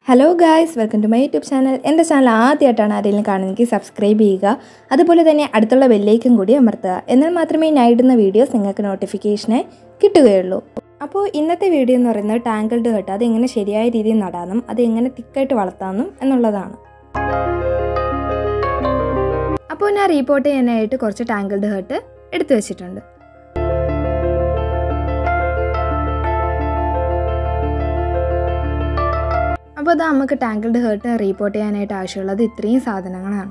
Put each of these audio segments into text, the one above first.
hello guys welcome to my YouTube channel എൻ്റെ channel ആദ്യമായിട്ടാണ് ആരെങ്കിലും കാണുന്നെങ്കിൽ സബ്സ്ക്രൈബ് ചെയ്യുക അതുപോലെ തന്നെ അടുത്തുള്ള ബെല്ലേക്കും കൂടി അമർത്തുക എന്നാൽ മാത്രമേ ഞാൻ ഇടുന്ന വീഡിയോസ് നിങ്ങൾക്ക് നോട്ടിഫിക്കേഷനായി കിട്ടുകയുള്ളൂ അപ്പോൾ ഇന്നത്തെ വീഡിയോ എന്ന് പറയുന്നത് ടാങ്കിൾഡ് ഹട്ട് അത് എങ്ങനെ ശരിയായ രീതിയിൽ നടാനും അത് എങ്ങനെ തിക്കായിട്ട് വളർത്താനും എന്നുള്ളതാണ് അപ്പോൾ ഞാൻ റീപോർട്ട് ചെയ്യാനായിട്ട് കുറച്ച് ടാങ്കിൾഡ് ഹട്ട് എടുത്തു വെച്ചിട്ടുണ്ട് അപ്പോൾ അത് നമുക്ക് ടാങ്കിൾഡ് ഹേർട്ട് റീപോർട്ട് ചെയ്യാനായിട്ട് ആവശ്യമുള്ളത് ഇത്രയും സാധനങ്ങളാണ്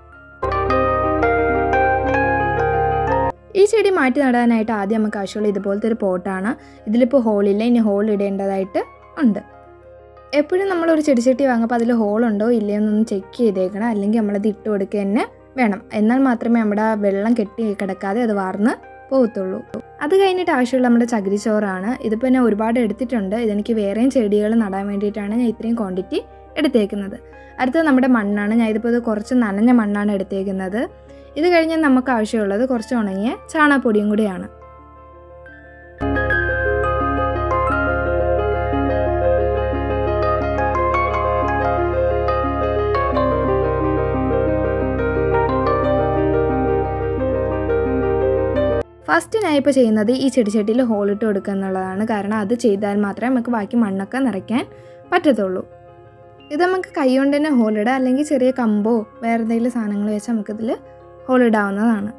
ഈ ചെടി മാറ്റി നടാനായിട്ട് ആദ്യം നമുക്ക് ആവശ്യമുള്ള ഇതുപോലത്തെ ഒരു പോട്ടാണ് ഇതിലിപ്പോൾ ഹോളില്ല ഇനി ഹോൾ ഇടേണ്ടതായിട്ട് ഉണ്ട് എപ്പോഴും നമ്മളൊരു ചെടിച്ചട്ടി വാങ്ങുമ്പോൾ അതിൽ ഹോളുണ്ടോ ഇല്ലയോ എന്നൊന്ന് ചെക്ക് ചെയ്തേക്കണം അല്ലെങ്കിൽ നമ്മളത് ഇട്ട് കൊടുക്കുക തന്നെ വേണം എന്നാൽ മാത്രമേ നമ്മുടെ ആ വെള്ളം കെട്ടി കിടക്കാതെ അത് വാർന്ന് പോകത്തുള്ളൂ അത് കഴിഞ്ഞിട്ട് ആവശ്യമുള്ള നമ്മുടെ ചകിരിച്ചോറാണ് ഇതിപ്പോൾ ഞാൻ ഒരുപാട് എടുത്തിട്ടുണ്ട് ഇതെനിക്ക് വേറെയും ചെടികൾ നടാൻ വേണ്ടിയിട്ടാണ് ഞാൻ ഇത്രയും ക്വാണ്ടിറ്റി എടുത്തേക്കുന്നത് അടുത്തത് നമ്മുടെ മണ്ണാണ് ഞാൻ ഇതിപ്പോൾ ഇത് കുറച്ച് നനഞ്ഞ മണ്ണാണ് എടുത്തേക്കുന്നത് ഇത് കഴിഞ്ഞ് നമുക്ക് ആവശ്യമുള്ളത് കുറച്ച് ഉണങ്ങിയ ചാണകപ്പൊടിയും കൂടിയാണ് ഫസ്റ്റ് ഞാൻ ഇപ്പോൾ ചെയ്യുന്നത് ഈ ചെടിച്ചട്ടിയിൽ ഹോളിട്ട് കൊടുക്കുക എന്നുള്ളതാണ് കാരണം അത് ചെയ്താൽ മാത്രമേ നമുക്ക് ബാക്കി മണ്ണൊക്കെ നിറയ്ക്കാൻ പറ്റത്തുള്ളൂ ഇത് നമുക്ക് കൈ കൊണ്ട് തന്നെ ഹോളിടാം അല്ലെങ്കിൽ ചെറിയ കമ്പോ വേറെ എന്തെങ്കിലും സാധനങ്ങൾ വെച്ച് നമുക്കിതിൽ ഹോളിടാവുന്നതാണ്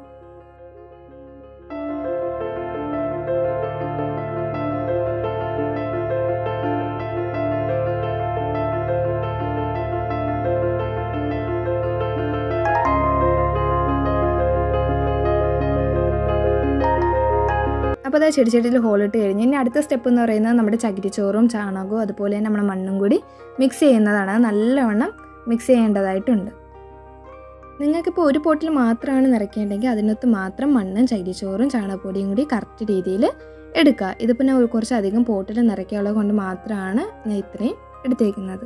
അപ്പോൾ അത് ചെടിച്ചട്ടിയിൽ ഹോളിട്ട് കഴിഞ്ഞ് ഇനി അടുത്ത സ്റ്റെപ്പ് എന്ന് പറയുന്നത് നമ്മുടെ ചകിരിച്ചോറും ചാണകവും അതുപോലെ തന്നെ നമ്മുടെ മണ്ണും കൂടി മിക്സ് ചെയ്യുന്നതാണ് നല്ലവണ്ണം മിക്സ് ചെയ്യേണ്ടതായിട്ടുണ്ട് നിങ്ങൾക്കിപ്പോൾ ഒരു പോട്ടിൽ മാത്രമാണ് നിറയ്ക്കേണ്ടെങ്കിൽ അതിനകത്ത് മാത്രം മണ്ണും ചകിരിച്ചോറും ചാണകപ്പൊടിയും കൂടി കറക്റ്റ് രീതിയിൽ എടുക്കുക ഇതിപ്പോൾ ഞാൻ കുറച്ചധികം പോട്ടിൽ നിറയ്ക്കാനുള്ളത് കൊണ്ട് മാത്രമാണ് ഞാൻ ഇത്രയും എടുത്തേക്കുന്നത്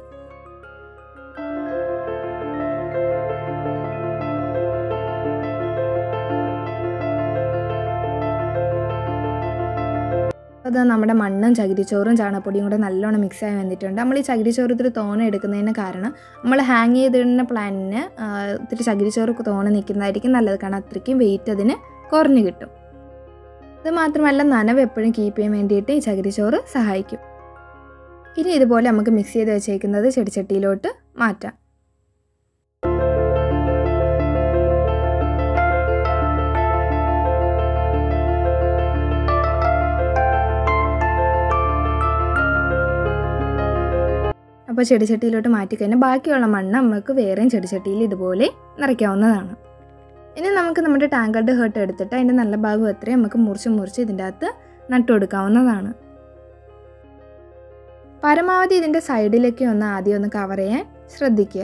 അത് നമ്മുടെ മണ്ണും ചകിരിച്ചോറും ചാണകപ്പൊടിയും കൂടെ നല്ലോണം മിക്സ് ആയി വന്നിട്ടുണ്ട് നമ്മൾ ഈ ചകിരിച്ചോറ് ഇത്തിരി തോന എടുക്കുന്നതിന് കാരണം നമ്മൾ ഹാങ് ചെയ്തിടുന്ന പ്ലാന്റിന് ഇത്തിരി ചകിരിച്ചോറ് തോന നിൽക്കുന്നതായിരിക്കും നല്ലത് കാരണം അത്രയ്ക്കും വെയിറ്റ് അതിന് കുറഞ്ഞു കിട്ടും അത് മാത്രമല്ല നനവ് എപ്പോഴും കീപ്പ് ചെയ്യാൻ വേണ്ടിയിട്ട് ഈ ചകിരിച്ചോറ് സഹായിക്കും ഇനി ഇതുപോലെ നമുക്ക് മിക്സ് ചെയ്ത് വെച്ചേക്കുന്നത് ചെടിച്ചട്ടിയിലോട്ട് മാറ്റാം അപ്പോൾ ചെടിച്ചട്ടിയിലോട്ട് മാറ്റിക്കഴിഞ്ഞാൽ ബാക്കിയുള്ള മണ്ണ് നമുക്ക് വേറെയും ചെടിച്ചട്ടിയിൽ ഇതുപോലെ നിറയ്ക്കാവുന്നതാണ് ഇനി നമുക്ക് നമ്മുടെ ടാങ്കർഡ് ഹേർട്ട് എടുത്തിട്ട് അതിൻ്റെ നല്ല ഭാഗം എത്രയും നമുക്ക് മുറിച്ച് മുറിച്ച് ഇതിൻ്റെ അകത്ത് നട്ടു കൊടുക്കാവുന്നതാണ് പരമാവധി ഇതിൻ്റെ സൈഡിലേക്ക് ഒന്ന് ആദ്യം ഒന്ന് കവർ ചെയ്യാൻ ശ്രദ്ധിക്കുക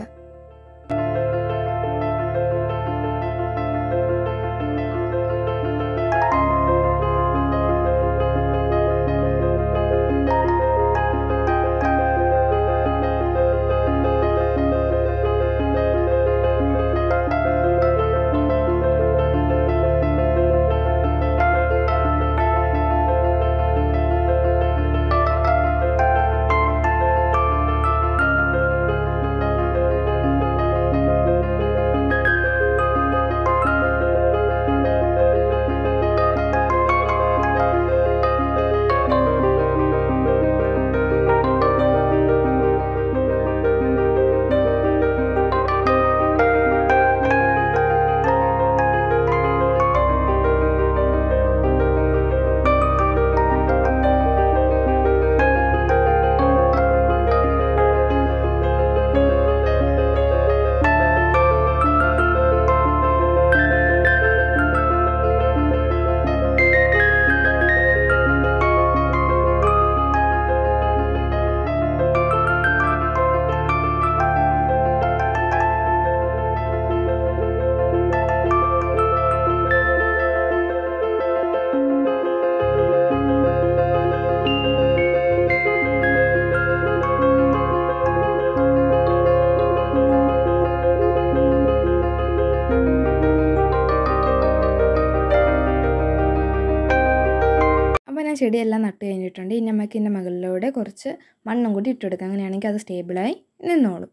ഞാൻ ചെടിയെല്ലാം നട്ട് കഴിഞ്ഞിട്ടുണ്ട് ഇനി നമുക്ക് ഇതിൻ്റെ മുകളിലൂടെ കുറച്ച് മണ്ണും കൂടി ഇട്ട് കൊടുക്കാം അങ്ങനെയാണെങ്കിൽ അത് സ്റ്റേബിളായി നിന്നോളും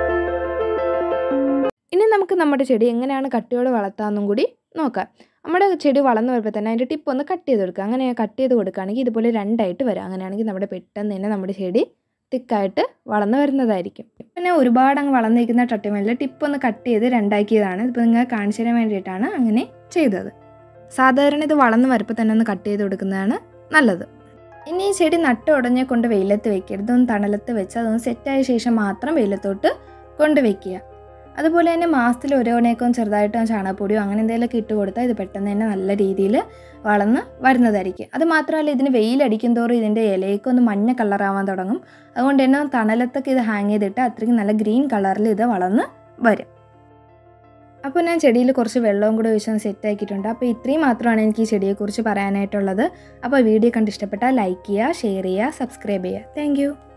ഇനി നമുക്ക് നമ്മുടെ ചെടി എങ്ങനെയാണ് കട്ടിയോടെ വളർത്താമെന്നും കൂടി നോക്കാം നമ്മുടെ ചെടി വളർന്നു വരുമ്പോൾ തന്നെ അതിൻ്റെ ടിപ്പ് ഒന്ന് കട്ട് ചെയ്ത് കൊടുക്കുക അങ്ങനെ കട്ട് ചെയ്ത് കൊടുക്കുകയാണെങ്കിൽ ഇതുപോലെ രണ്ടായിട്ട് വരാം അങ്ങനെയാണെങ്കിൽ നമ്മുടെ പെട്ടെന്ന് തന്നെ നമ്മുടെ ചെടി തിക്കായിട്ട് വളർന്നു വരുന്നതായിരിക്കും പിന്നെ ഒരുപാട് അങ്ങ് വളർന്നിരിക്കുന്ന ടട്ടിമല്ലിൽ ടിപ്പ് ഒന്ന് കട്ട് ചെയ്ത് രണ്ടാക്കിയതാണ് ഇപ്പോൾ നിങ്ങൾ കാണിച്ചു തരാൻ വേണ്ടിയിട്ടാണ് അങ്ങനെ ചെയ്തത് സാധാരണ ഇത് വളർന്നു വരുമ്പോൾ തന്നെ ഒന്ന് കട്ട് ചെയ്ത് കൊടുക്കുന്നതാണ് നല്ലത് ഇനി ഈ ചെടി നട്ട ഉടനെ കൊണ്ട് വെയിലത്ത് വെക്കരുത് ഒന്ന് തണലത്ത് വെച്ച് അതൊന്ന് സെറ്റായ ശേഷം മാത്രം വെയിലത്തോട്ട് കൊണ്ടുവയ്ക്കുക അതുപോലെ തന്നെ മാസത്തിൽ ഒരു തവണയൊക്കെ ചെറുതായിട്ട് ചാണകപ്പൊടിയോ അങ്ങനെ എന്തെങ്കിലുമൊക്കെ ഇട്ട് കൊടുത്താൽ ഇത് പെട്ടെന്ന് തന്നെ നല്ല രീതിയിൽ വളർന്ന് വരുന്നതായിരിക്കും അത് മാത്രമല്ല ഇതിന് വെയിലടിക്കും തോറും ഇതിൻ്റെ ഇലയൊക്കെ ഒന്ന് മഞ്ഞ കളറാവാൻ തുടങ്ങും അതുകൊണ്ട് തന്നെ തണലത്തൊക്കെ ഇത് ഹാങ് ചെയ്തിട്ട് അത്രയ്ക്ക് നല്ല ഗ്രീൻ കളറിൽ ഇത് വളർന്ന് വരും അപ്പോൾ ഞാൻ ചെടിയിൽ കുറച്ച് വെള്ളവും കൂടെ ഒഴിച്ച് സെറ്റ് ആക്കിയിട്ടുണ്ട് അപ്പോൾ ഇത്രയും മാത്രമാണ് എനിക്ക് ഈ ചെടിയെക്കുറിച്ച് പറയാനായിട്ടുള്ളത് അപ്പോൾ വീഡിയോ കണ്ട് ഇഷ്ടപ്പെട്ടാൽ ലൈക്ക് ചെയ്യുക ഷെയർ ചെയ്യുക സബ്സ്ക്രൈബ് ചെയ്യുക താങ്ക്